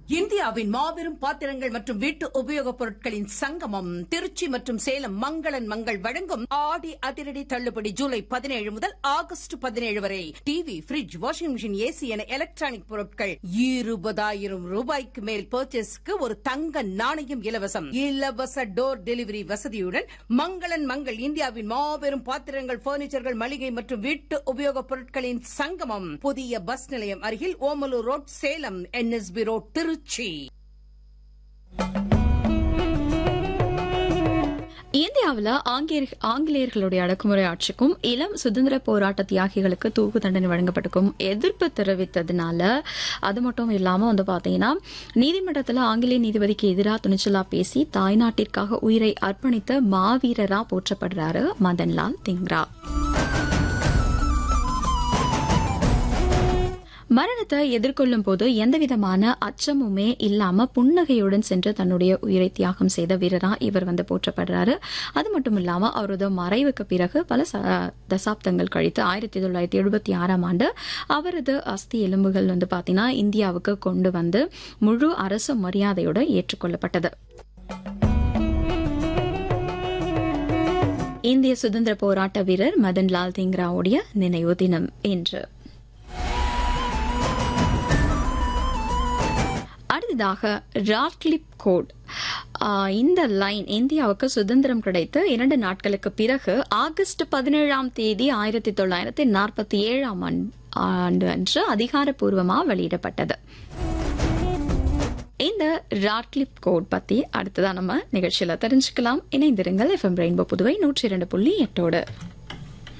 இந்தியாவின் மாபெரும் பாத்திரங்கள் மற்றும் வீட்டு உபயோகப் பொருட்களின் சங்கமம் திருச்சி மற்றும் சேலம் மங்களன் மங்கள் வழங்கும் ஆடி அதிரடி தள்ளுபடி ஜூலை பதினேழு முதல் ஆகஸ்ட் பதினேழு வரை TV fridge washing machine AC என எலக்ட்ரானிக் பொருட்கள் இருபதாயிரம் ரூபாய்க்கு மேல் பர்ச்சேஸ்க்கு ஒரு தங்க நாணயம் இலவசம் இலவச டோர் டெலிவரி வசதியுடன் மங்களன் மங்கள் இந்தியாவின் மாபெரும் பாத்திரங்கள் பர்னிச்சர்கள் மளிகை மற்றும் வீட்டு உபயோகப் பொருட்களின் சங்கமம் புதிய பஸ் நிலையம் அருகில் Omalur road Salem NSB road Trichy இந்தியாவில் ஆங்கிலேயர் ஆங்கிலேயர்களுடைய அடக்குமுறை ஆட்சிக்கும் இளம் சுதந்திர போராட்ட தியாகிகளுக்கு தூக்கு தண்டனை வழங்கப்பட்டிருக்கும் எதிர்ப்பு தெரிவித்ததுனால அது மட்டும் இல்லாமல் வந்து பார்த்தீங்கன்னா நீதிமன்றத்தில் ஆங்கிலேய நீதிபதிக்கு எதிராக துணிச்சலா பேசி தாய்நாட்டிற்காக உயிரை அர்ப்பணித்த மாவீரரா போற்றப்படுறாரு மதன்லால் திங்ரா மரணத்தை எதிர்கொள்ளும் போது எந்தவிதமான அச்சமுமே இல்லாம புன்னகையுடன் சென்று தன்னுடைய உயிரை தியாகம் செய்த வீரரா இவர் வந்து போற்றப்படுறாரு அது மட்டும் இல்லாம அவரது மறைவுக்கு பிறகு பல ச- தசாப்தங்கள் கழித்து ஆயிரத்தி தொள்ளாயிரத்தி எழுபத்தி ஆறாம் ஆண்டு அவரது அஸ்தி எலும்புகள் வந்து பாத்தீங்கன்னா இந்தியாவுக்கு கொண்டு வந்து முழு அரசு மரியாதையோடு ஏற்றுக்கொள்ளப்பட்டது இந்திய சுதந்திர போராட்ட வீரர் மதன்லால் திங்ராவுடைய நினைவு தினம் இன்று அடுத்ததாக ராட்லிப் கோட் ஆஹ் இந்த லைன் இந்தியாவுக்கு சுதந்திரம் கிடைத்து இரண்டு நாட்களுக்கு பிறகு ஆகஸ்ட் பதினேழாம் தேதி ஆயிரத்தி தொள்ளாயிரத்தி நாற்பத்தி ஏழாம் ஆண்டு அன்று அதிகாரப்பூர்வமாக வெளியிடப்பட்டது இந்த ராட்லிப் கோட் பத்தி அடுத்ததான் நம்ம நிகழ்ச்சியில தெரிஞ்சுக்கலாம் இணைந்திருங்கள் எஃப்எம் ரெயின்போ புதுவை நூற்றி இரண்டு புள்ளி எட்டோடு